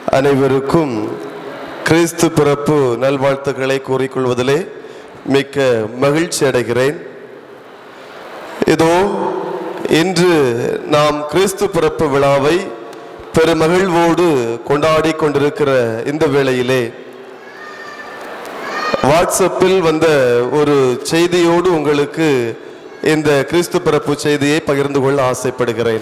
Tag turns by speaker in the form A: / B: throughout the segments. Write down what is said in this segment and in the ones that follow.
A: அனைவருக்கும் கிறிஸ்து பிறப்பு நல்வாழ்த்துக்களை கூறிக்கொள்வதிலே மிக்க மகிழ்ச்சி அடைகிறேன் இதோ இன்று நாம் கிறிஸ்து பிறப்பு விழாவை பெருமகிழ்வோடு கொண்டாடி கொண்டிருக்கிற இந்த வேளையிலே வாட்ஸ்அப்பில் வந்த ஒரு செய்தியோடு உங்களுக்கு இந்த கிறிஸ்து பிறப்பு செய்தியை பகிர்ந்து கொள்ள ஆசைப்படுகிறேன்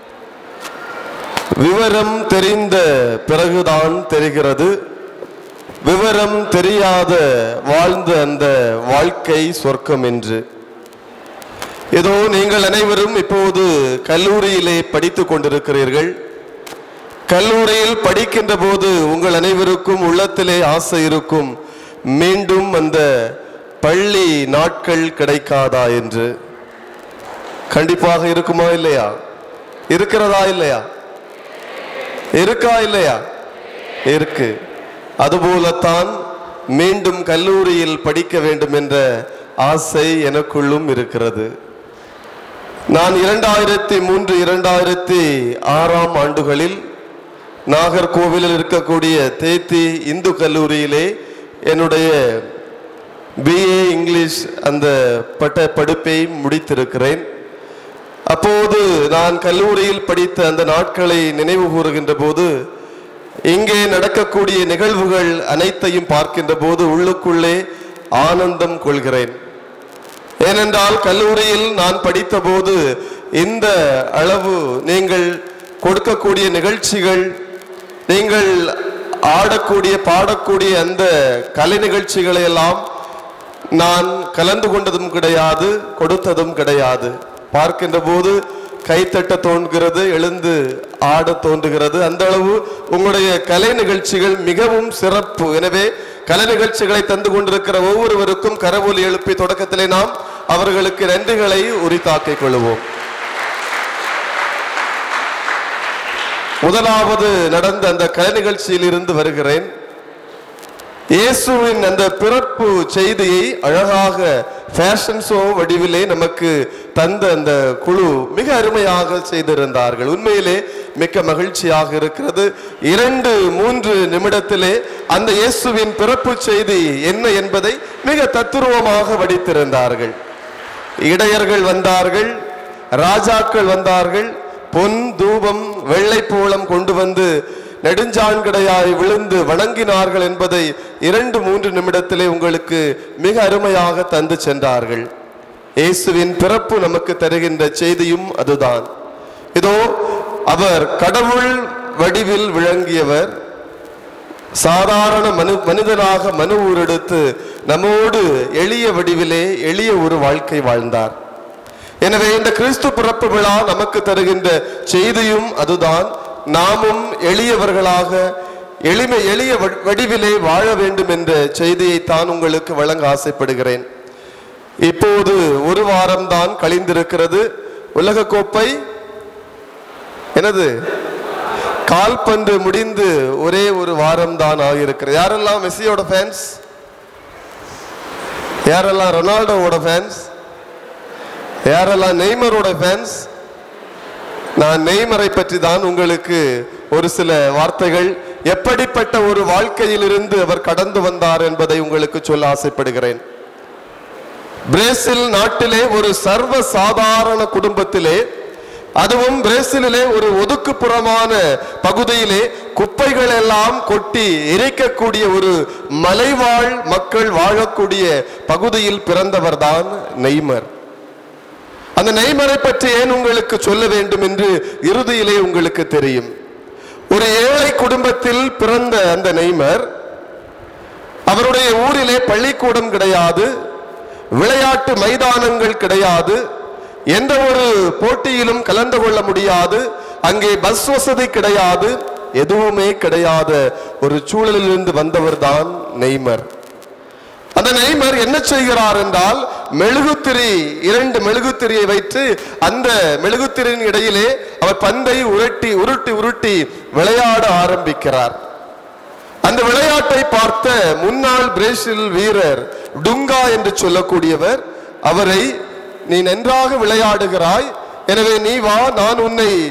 A: விவரம் தெரிந்த பிறகுதான் தெரிகிறது விவரம் தெரியாத வாழ்ந்த அந்த வாழ்க்கை சொர்க்கம் என்று ஏதோ நீங்கள் அனைவரும் இப்போது கல்லூரியிலே படித்துக் கொண்டிருக்கிறீர்கள் கல்லூரியில் படிக்கின்ற போது உங்கள் அனைவருக்கும் உள்ளத்திலே ஆசை இருக்கும் மீண்டும் அந்த பள்ளி நாட்கள் கிடைக்காதா என்று கண்டிப்பாக இருக்குமா இல்லையா இருக்கிறதா இல்லையா இருக்கா இல்லையா இருக்கு அதுபோலத்தான் மீண்டும் கல்லூரியில் படிக்க வேண்டும் என்ற ஆசை எனக்குள்ளும் இருக்கிறது நான் இரண்டாயிரத்தி மூன்று இரண்டாயிரத்தி ஆறாம் ஆண்டுகளில் நாகர்கோவிலில் இருக்கக்கூடிய தேத்தி இந்து கல்லூரியிலே என்னுடைய பிஏ இங்கிலீஷ் அந்த பட்ட படிப்பை முடித்திருக்கிறேன் அப்போது நான் கல்லூரியில் படித்த அந்த நாட்களை நினைவு கூறுகின்ற போது இங்கே நடக்கக்கூடிய நிகழ்வுகள் அனைத்தையும் பார்க்கின்ற போது உள்ளுக்குள்ளே ஆனந்தம் கொள்கிறேன் ஏனென்றால் கல்லூரியில் நான் படித்த போது இந்த அளவு நீங்கள் கொடுக்கக்கூடிய நிகழ்ச்சிகள் நீங்கள் ஆடக்கூடிய பாடக்கூடிய அந்த கலை நிகழ்ச்சிகளை எல்லாம் நான் கலந்து கொண்டதும் கிடையாது கொடுத்ததும் கிடையாது பார்க்கின்ற போது கைத்தட்ட தோன்றுகிறது எழுந்து ஆட தோன்றுகிறது அந்த அளவு உங்களுடைய கலை நிகழ்ச்சிகள் மிகவும் சிறப்பு எனவே கலை நிகழ்ச்சிகளை தந்து கொண்டிருக்கிற ஒவ்வொருவருக்கும் கரவொலி எழுப்பி தொடக்கத்திலே நாம் அவர்களுக்கு நன்றிகளை உரித்தாக்கிக் கொள்வோம் முதலாவது நடந்த அந்த கலை நிகழ்ச்சியில் இருந்து வருகிறேன் இயேசுவின் அந்த பிறப்பு செய்தியை அழகாக ஃபேஷன் ஷோ வடிவிலே நமக்கு தந்த அந்த குழு மிக அருமையாக செய்திருந்தார்கள் உண்மையிலே மிக்க மகிழ்ச்சியாக இருக்கிறது இரண்டு மூன்று நிமிடத்திலே அந்த இயேசுவின் பிறப்பு செய்தி என்ன என்பதை மிக தத்துருவமாக வடித்திருந்தார்கள் இடையர்கள் வந்தார்கள் ராஜாக்கள் வந்தார்கள் பொன் தூபம் வெள்ளை போளம் கொண்டு வந்து நெடுஞ்சான்கடையாய் விழுந்து வணங்கினார்கள் என்பதை இரண்டு மூன்று நிமிடத்திலே உங்களுக்கு மிக அருமையாக தந்து சென்றார்கள் இயேசுவின் பிறப்பு நமக்கு தருகின்ற செய்தியும் அதுதான் இதோ அவர் கடவுள் வடிவில் விளங்கியவர் சாதாரண மனு மனிதனாக மனு ஊரெடுத்து நம்மோடு எளிய வடிவிலே எளிய ஒரு வாழ்க்கை வாழ்ந்தார் எனவே இந்த கிறிஸ்து பிறப்பு விழா நமக்கு தருகின்ற செய்தியும் அதுதான் நாமும் எளியவர்களாக எளிமை எளிய வ- வடிவிலே வாழ வேண்டும் என்ற செய்தியை தான் உங்களுக்கு வழங்க ஆசைப்படுகிறேன் இப்போது ஒரு வாரம் தான் கழிந்திருக்கிறது உலகக்கோப்பை என்னது கால்பந்து முடிந்து ஒரே ஒரு வாரம் தான் ஆகியிருக்கிறது யாரெல்லாம் மெஸ்ஸியோட ஃபேன்ஸ் யாரெல்லாம் ரொனால்டோவோட ஃபேன்ஸ் யாரெல்லாம் நெய்மரோட ஃபேன்ஸ் நான் நெய்மரை பற்றி தான் உங்களுக்கு ஒரு சில வார்த்தைகள் எப்படிப்பட்ட ஒரு வாழ்க்கையிலிருந்து அவர் கடந்து வந்தார் என்பதை உங்களுக்கு சொல்ல ஆசைப்படுகிறேன் பிரேசில் நாட்டிலே ஒரு சர்வ சாதாரண குடும்பத்திலே அதுவும் பிரேசிலிலே ஒரு ஒதுக்குப்புறமான பகுதியிலே குப்பைகள் எல்லாம் கொட்டி எரிக்கக்கூடிய ஒரு மலைவாழ் மக்கள் வாழக்கூடிய பகுதியில் பிறந்தவர்தான் நெய்மர் அந்த நெய்மரை பற்றி ஏன் உங்களுக்கு சொல்ல வேண்டும் என்று இறுதியிலே உங்களுக்கு தெரியும் ஒரு ஏழை குடும்பத்தில் பிறந்த அந்த நெய்மர் அவருடைய ஊரிலே பள்ளிக்கூடம் கிடையாது விளையாட்டு மைதானங்கள் கிடையாது எந்த ஒரு போட்டியிலும் கலந்து கொள்ள முடியாது அங்கே பஸ் வசதி கிடையாது எதுவுமே கிடையாத ஒரு சூழலிலிருந்து வந்தவர்தான் நெய்மர் அந்த நெய்மர் என்ன செய்கிறார் என்றால் மெழுகுத்திரி இரண்டு மெழுகுத்திரியை வைத்து அந்த மெழுகுத்திரியின் இடையிலே அவர் பந்தை உருட்டி உருட்டி உருட்டி விளையாட ஆரம்பிக்கிறார் அந்த விளையாட்டை பார்த்த முன்னாள் பிரேசில் வீரர் டுங்கா என்று சொல்லக்கூடியவர் அவரை நீ நன்றாக விளையாடுகிறாய் எனவே நீ வா நான் உன்னை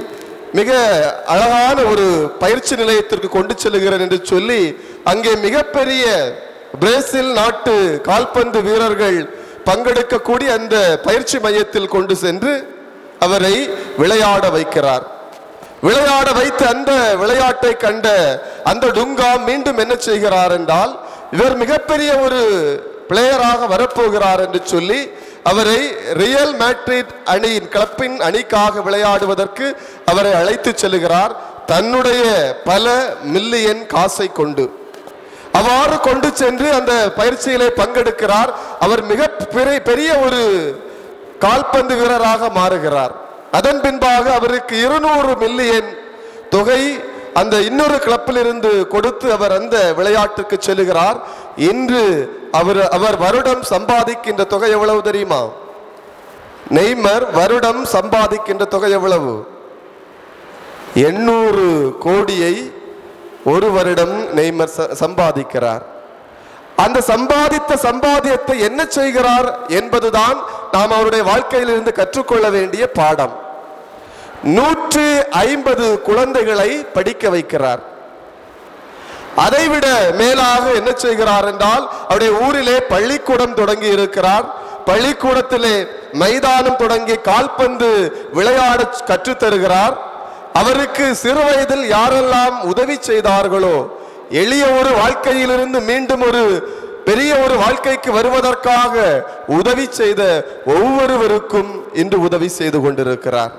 A: மிக அழகான ஒரு பயிற்சி நிலையத்திற்கு கொண்டு செல்கிறேன் என்று சொல்லி அங்கே மிகப்பெரிய பிரேசில் நாட்டு கால்பந்து வீரர்கள் பங்கெடுக்கக்கூடிய அந்த பயிற்சி மையத்தில் கொண்டு சென்று அவரை விளையாட வைக்கிறார் விளையாட வைத்து அந்த விளையாட்டை கண்ட அந்த டுங்கா மீண்டும் என்ன செய்கிறார் என்றால் இவர் மிகப்பெரிய ஒரு பிளேயராக வரப்போகிறார் என்று சொல்லி அவரை ரியல் மேட்ரிட் அணியின் கிளப்பின் அணிக்காக விளையாடுவதற்கு அவரை அழைத்து செல்கிறார் தன்னுடைய பல மில்லியன் காசை கொண்டு அவ்வாறு கொண்டு சென்று அந்த பயிற்சியிலே பங்கெடுக்கிறார் அவர் மிக பெரிய- பெரிய ஒரு கால்பந்து வீரராக மாறுகிறார் அதன் பின்பாக அவருக்கு இருநூறு மில்லியன் தொகை அந்த இன்னொரு கிளப்பில் இருந்து கொடுத்து அவர் அந்த விளையாட்டுக்கு செல்லுகிறார் இன்று அவர் அவர் வருடம் சம்பாதிக்கின்ற தொகை எவ்வளவு தெரியுமா நெய்மர் வருடம் சம்பாதிக்கின்ற தொகை எவ்வளவு எண்ணூறு கோடியை ஒரு வருடம் நெய்மர் ச- சம்பாதிக்கிறார் அந்த சம்பாதித்த சம்பாத்தியத்தை என்ன செய்கிறார் என்பதுதான் நாம் அவருடைய வாழ்க்கையிலிருந்து கற்றுக்கொள்ள வேண்டிய பாடம் நூற்று ஐம்பது குழந்தைகளை படிக்க வைக்கிறார் அதைவிட மேலாக என்ன செய்கிறார் என்றால் அவருடைய ஊரிலே பள்ளிக்கூடம் தொடங்கி இருக்கிறார் பள்ளிக்கூடத்திலே மைதானம் தொடங்கி கால்பந்து விளையாட கற்றுத் தருகிறார் அவருக்கு சிறு வயதில் யாரெல்லாம் உதவி செய்தார்களோ எளிய ஒரு வாழ்க்கையிலிருந்து மீண்டும் ஒரு பெரிய ஒரு வாழ்க்கைக்கு வருவதற்காக உதவி செய்த ஒவ்வொருவருக்கும் இன்று உதவி செய்து கொண்டிருக்கிறார்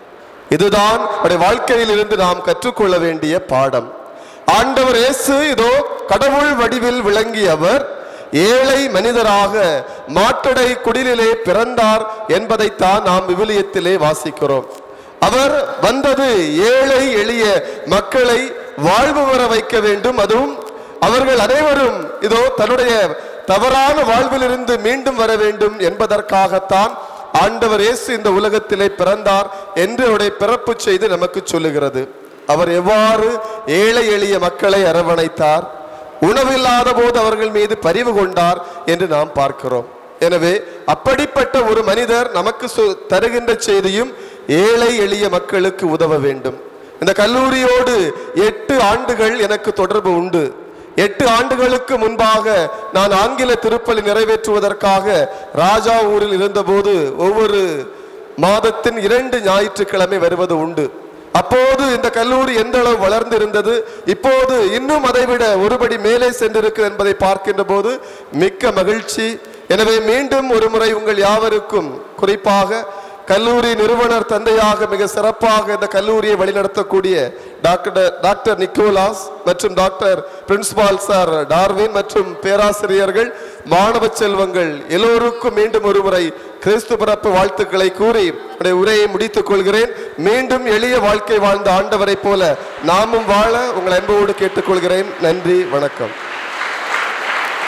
A: இதுதான் அவருடைய வாழ்க்கையில் இருந்து நாம் கற்றுக்கொள்ள வேண்டிய பாடம் ஆண்டவர் இயேசு இதோ கடவுள் வடிவில் விளங்கியவர் ஏழை மனிதராக மாட்டடை குடிலிலே பிறந்தார் என்பதைத்தான் நாம் விவிலியத்திலே வாசிக்கிறோம் அவர் வந்தது ஏழை எளிய மக்களை வாழ்வு வர வைக்க வேண்டும் அதுவும் அவர்கள் அனைவரும் இதோ தன்னுடைய தவறான வாழ்விலிருந்து மீண்டும் வர வேண்டும் என்பதற்காகத்தான் ஆண்டவர் இயேசு இந்த உலகத்திலே பிறந்தார் என்று அவருடைய பிறப்பு செய்து நமக்கு சொல்லுகிறது அவர் எவ்வாறு ஏழை எளிய மக்களை அரவணைத்தார் உணவில்லாத போது அவர்கள் மீது பரிவு கொண்டார் என்று நாம் பார்க்கிறோம் எனவே அப்படிப்பட்ட ஒரு மனிதர் நமக்கு சொ- தருகின்ற செய்தியும் ஏழை எளிய மக்களுக்கு உதவ வேண்டும் இந்த கல்லூரியோடு எட்டு ஆண்டுகள் எனக்கு தொடர்பு உண்டு எட்டு ஆண்டுகளுக்கு முன்பாக நான் ஆங்கில திருப்பலி நிறைவேற்றுவதற்காக ராஜா ஊரில் இருந்தபோது ஒவ்வொரு மாதத்தின் இரண்டு ஞாயிற்றுக்கிழமை வருவது உண்டு அப்போது இந்த கல்லூரி எந்த அளவு வளர்ந்து இருந்தது இப்போது இன்னும் அதைவிட ஒருபடி மேலே சென்றிருக்கு என்பதை பார்க்கின்ற போது மிக்க மகிழ்ச்சி எனவே மீண்டும் ஒரு முறை உங்கள் யாவருக்கும் குறிப்பாக கல்லூரி நிறுவனர் தந்தையாக மிக சிறப்பாக இந்த கல்லூரியை வழிநடத்தக்கூடிய டாக்டர் டாக்டர் நிக்கோலாஸ் மற்றும் டாக்டர் பிரின்சிபால் சார் டார்வின் மற்றும் பேராசிரியர்கள் மாணவ செல்வங்கள் எல்லோருக்கும் மீண்டும் ஒருமுறை கிறிஸ்து பிறப்பு வாழ்த்துக்களை கூறி என்னுடைய உரையை முடித்துக் கொள்கிறேன் மீண்டும் எளிய வாழ்க்கை வாழ்ந்த ஆண்டவரைப் போல நாமும் வாழ உங்கள் அன்போடு கேட்டுக்கொள்கிறேன் நன்றி வணக்கம்